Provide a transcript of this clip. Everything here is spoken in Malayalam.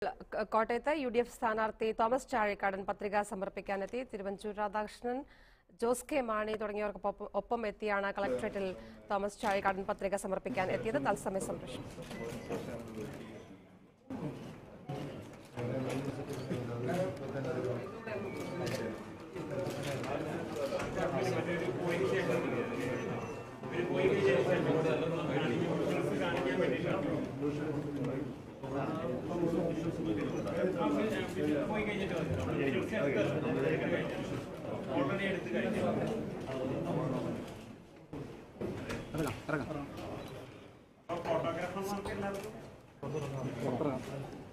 ക- കോട്ടയത്ത് യു ഡി എഫ് സ്ഥാനാർത്ഥി തോമസ് ചാഴിക്കാടൻ പത്രിക സമർപ്പിക്കാനെത്തി തിരുവഞ്ചൂർ രാധാകൃഷ്ണൻ ജോസ് കെ മാണി തുടങ്ങിയവർക്കൊപ്പം ഒപ്പം എത്തിയാണ് കളക്ടറേറ്റിൽ തോമസ് ചാഴിക്കാടൻ പത്രിക സമർപ്പിക്കാൻ എത്തിയത് തത്സമയ സംരക്ഷണം ഫോട്ടോഗ്രാഫർമാർക്ക് എല്ലാവർക്കും